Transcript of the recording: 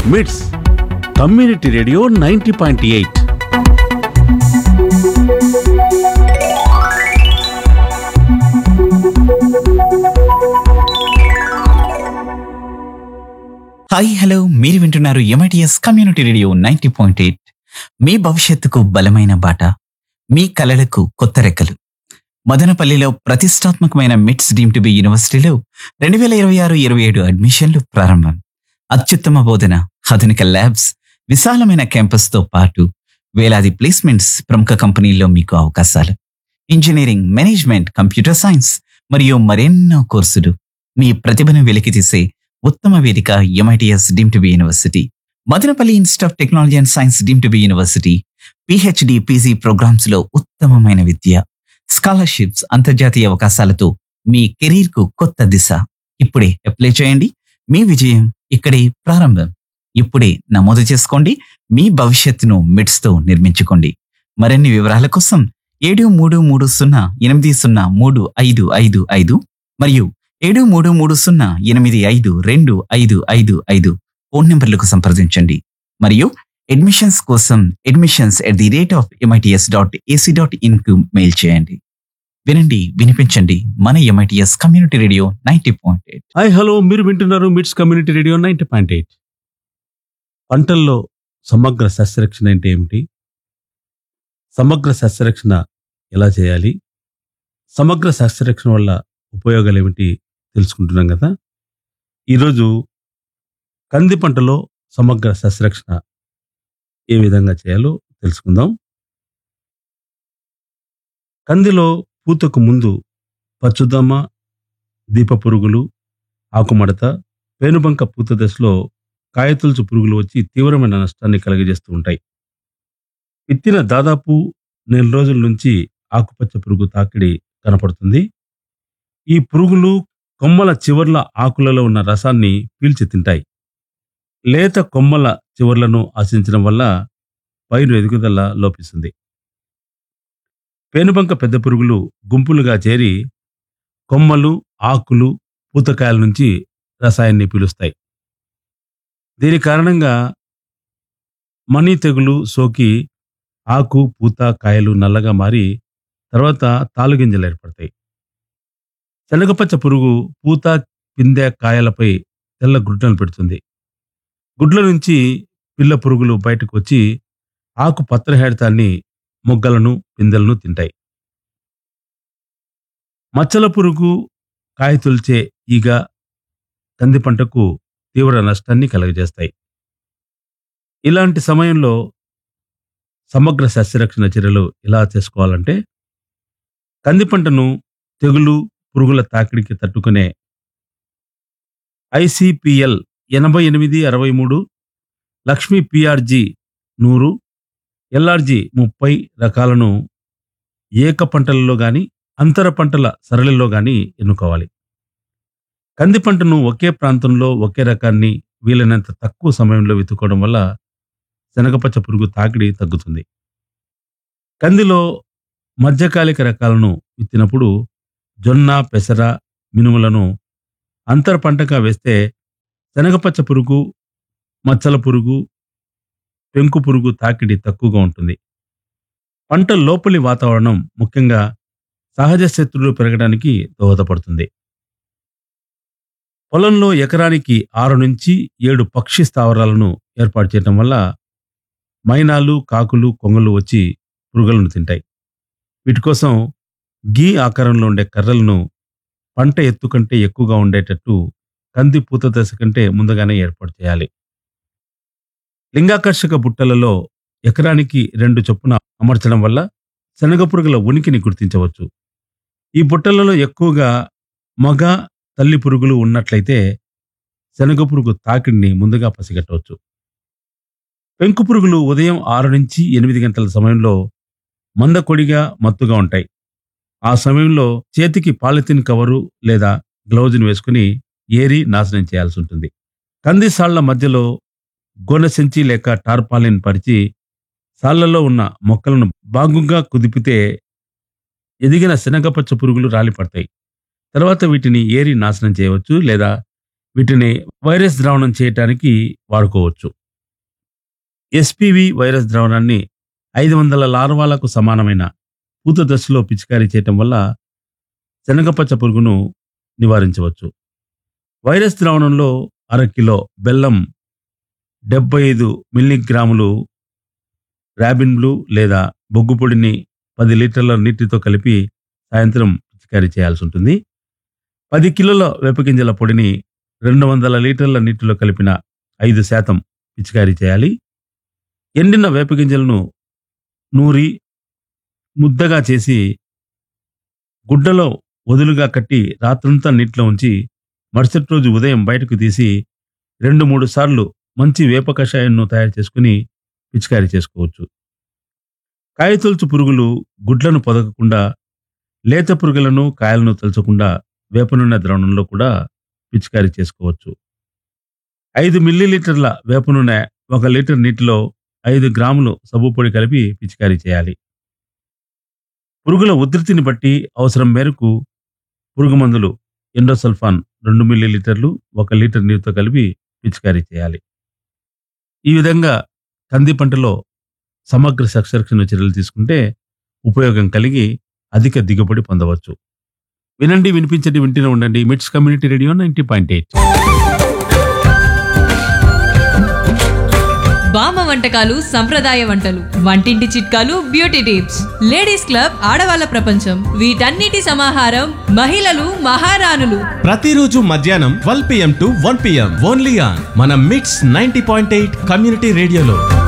మిట్స్ community radio ninety point eight hi hello మీరు వింటున్నారు MITS community radio ninety point eight మీ భవిష్యత్తుకు బలమైన బాట మీ కలలకు కొత్త రెక్కలు మదనపల్లిలో ప్రతిష్టాత్మకమైన మిట్స్ డీమ్ టు బి యూనివర్సిటీలో రెండు వేల ఇరవై ఆరు ఇరవై ఏడు అడ్మిషన్లు ప్రారంభం అత్యుత్తమ బోధన ఆధునిక ల్యాబ్స్ విశాలమైన క్యాంపస్తో పాటు వేలాది ప్లేస్మెంట్స్ ప్రముఖ కంపెనీల్లో మీకు అవకాశాలు ఇంజనీరింగ్ మేనేజ్మెంట్ కంప్యూటర్ సైన్స్ మరియు మరెన్నో కోర్సులు మీ ప్రతిభను వెలికితీసే ఉత్తమ వేదిక MITS deem to be university Madanapalle institute of technology and science deem to be university PhD PG programmes లో ఉత్తమమైన విద్య స్కాలర్షిప్స్ అంతర్జాతీయ అవకాశాలతో మీ కెరీర్ కు కొత్త దిశ ఇప్పుడే అప్లై చేయండి మీ విజయం ఇక్కడే ప్రారంభం ఇప్పుడే నమోదు చేసుకోండి మీ భవిష్యత్తును మిడ్స్ తో నిర్మించుకోండి మరిన్ని వివరాల కోసం ఏడు మూడు మూడు సున్నా ఎనిమిది సున్నా మూడు ఐదు ఐదు ఐదు మరియు ఏడు మూడు మూడు సున్నా ఎనిమిది ఐదు రెండు ఐదు ఐదు ఐదు ఫోన్ నంబర్లకు సంప్రదించండి మరియు అడ్మిషన్స్ కోసం admissions at the rate of MITS dot AC dot in కు మెయిల్ చేయండి వినండి వినిపించండి మన MITS community radio ninety point eight hi hello మీరు వింటున్నారు MITS community radio ninety point eight పంటల్లో సమగ్ర సస్యరక్షణ అంటే ఏమిటి సమగ్ర సస్యరక్షణ ఎలా చేయాలి సమగ్ర సస్యరక్షణ వల్ల ఉపయోగాలు ఏమిటి తెలుసుకుంటున్నాం కదా ఈరోజు కంది పంటలో సమగ్ర సస్యరక్షణ ఏ విధంగా చేయాలో తెలుసుకుందాం కందిలో పూతకు ముందు పచ్చుదమ దీప పురుగులు ఆకుమడత పేనుబంక పూత దశలో కాయతొలుచు పురుగులు వచ్చి తీవ్రమైన నష్టాన్ని కలుగజేస్తూ ఉంటాయి విత్తిన దాదాపు నెల రోజుల నుంచి ఆకుపచ్చ పురుగు తాకిడి కనపడుతుంది ఈ పురుగులు కొమ్మల చివర్ల ఆకులలో ఉన్న రసాన్ని పీల్చి తింటాయి లేత కొమ్మల చివర్లను ఆశించడం వల్ల పైరు ఎదుగుదల లోపిస్తుంది పేనుబంక పెద్ద పురుగులు గుంపులుగా చేరి కొమ్మలు ఆకులు పూతకాయల నుంచి రసాయన్ని పీలుస్తాయి దీని కారణంగా మణి తెగులు సోకి ఆకు పూత కాయలు నల్లగా మారి తర్వాత తాలుగింజలు ఏర్పడతాయి శనగపచ్చ పురుగు పూత పిందె కాయలపై తెల్ల గుడ్లను పెడుతుంది గుడ్ల నుంచి పిల్ల పురుగులు బయటకు వచ్చి ఆకు పత్రహేడతాన్ని మొగ్గలను పిందెలను తింటాయి మచ్చల పురుగు కాయ తొలిచే ఈగ కంది పంటకు తీవ్ర నష్టాన్ని కలుగజేస్తాయి ఇలాంటి సమయంలో సమగ్ర సస్యరక్షణ చర్యలు ఎలా చేసుకోవాలంటే కంది పంటను తెగులు పురుగుల తాకిడికి తట్టుకునే ఐసిపిఎల్ ఎనభై ఎనిమిది అరవై మూడు లక్ష్మీ పిఆర్జీ నూరు ఎల్ఆర్జీ ముప్పై రకాలను ఏక పంటలలో గాని అంతర పంటల సరళిలో గాని ఎన్నుకోవాలి కంది పంటను ఒకే ప్రాంతంలో ఒకే రకాన్ని వీలైనంత తక్కువ సమయంలో విత్తుకోవడం వల్ల శనగపచ్చ పురుగు తాకిడి తగ్గుతుంది కందిలో మధ్యకాలిక రకాలను విత్తినప్పుడు జొన్న పెసర మినుములను అంతర పంటగా వేస్తే శనగపచ్చ పురుగు మచ్చల పురుగు పెంకు పురుగు తాకిడి తక్కువగా ఉంటుంది పంట లోపలి వాతావరణం ముఖ్యంగా సహజ శత్రువులు పెరగడానికి దోహదపడుతుంది పొలంలో ఎకరానికి ఆరు నుంచి ఏడు పక్షి స్థావరాలను ఏర్పాటు చేయడం వల్ల మైనాలు కాకులు కొంగలు వచ్చి పురుగులను తింటాయి వీటి కోసం గీ ఆకారంలో ఉండే కర్రలను పంట ఎత్తు కంటే ఎక్కువగా ఉండేటట్టు కంది పూత దశ కంటే ముందుగానే ఏర్పాటు చేయాలి లింగాకర్షక బుట్టలలో ఎకరానికి రెండు చొప్పున అమర్చడం వల్ల శనగ పురుగుల ఉనికిని గుర్తించవచ్చు ఈ బుట్టలలో ఎక్కువగా మగ తల్లి పురుగులు ఉన్నట్లయితే శనగ పురుగు తాకిడిని ముందుగా పసిగట్టవచ్చు పెంకు పురుగులు ఉదయం ఆరు నుంచి ఎనిమిది గంటల సమయంలో మందకొడిగా మత్తుగా ఉంటాయి ఆ సమయంలో చేతికి పాలిథిన్ కవరు లేదా గ్లౌజును వేసుకుని ఏరి నాశనం చేయాల్సి ఉంటుంది కంది సాళ్ల మధ్యలో గోనె సంచి లేక టార్పాలిన్ పరిచి సాళ్లలో ఉన్న మొక్కలను బాగుగా కుదిపితే ఎదిగిన శనగపచ్చ పురుగులు రాలిపడతాయి తర్వాత వీటిని ఏరి నాశనం చేయవచ్చు లేదా వీటిని వైరస్ ద్రావణం చేయటానికి వాడుకోవచ్చు ఎస్పివి వైరస్ ద్రావణాన్ని ఐదు వందల లార్వాలకు సమానమైన పూత దశలో పిచికారీ చేయటం వల్ల శనగపచ్చ పురుగును నివారించవచ్చు వైరస్ ద్రావణంలో అర కిలో బెల్లం డెబ్బై ఐదు మిల్లీగ్రాములు ర్యాబిన్ బ్లూ లేదా బొగ్గు పొడిని పది లీటర్ల నీటితో కలిపి సాయంత్రం పిచికారీ చేయాల్సి ఉంటుంది పది కిలోల వేపగింజల పొడిని రెండు వందల లీటర్ల నీటిలో కలిపిన ఐదు శాతం పిచికారీ చేయాలి ఎండిన వేపగింజలను నూరి ముద్దగా చేసి గుడ్డలో వదులుగా కట్టి రాత్రంతా నీటిలో ఉంచి మరుసటి రోజు ఉదయం బయటకు తీసి రెండు మూడు సార్లు మంచి వేప కషాయాన్ని తయారు చేసుకుని పిచికారీ చేసుకోవచ్చు కాయతొలుచు పురుగులు గుడ్లను పొదగకుండా లేత పురుగులను కాయలను తలచకుండా వేప నూనె ద్రావణంలో కూడా పిచికారీ చేసుకోవచ్చు ఐదు మిల్లీలీటర్ల వేప నూనె ఒక లీటర్ నీటిలో ఐదు గ్రాములు సబ్బు పొడి కలిపి పిచికారీ చేయాలి పురుగుల ఉధృతిని బట్టి అవసరం మేరకు పురుగు మందులు ఎండోసల్ఫాన్ రెండు మిల్లీలీటర్లు ఒక లీటర్ నీరుతో కలిపి పిచికారీ చేయాలి ఈ విధంగా కంది పంటలో సమగ్ర సస్యరక్షణ చర్యలు తీసుకుంటే ఉపయోగం కలిగి అధిక దిగుబడి పొందవచ్చు వినండి వినిపించండి వింటూనే ఉండండి MITS community radio ninety point eight బామ్మ వంటకాలు సంప్రదాయ వంటలు వంటింటి చిట్కాలు బ్యూటీ టిప్స్ లేడీస్ క్లబ్ ఆడవాళ్ళ ప్రపంచం వీటన్నిటి సమాహారం మహిళలు మహారాణులు ప్రతిరోజు మధ్యాహ్నం twelve PM to one PM only on మన MITS ninety point eight community రేడియోలో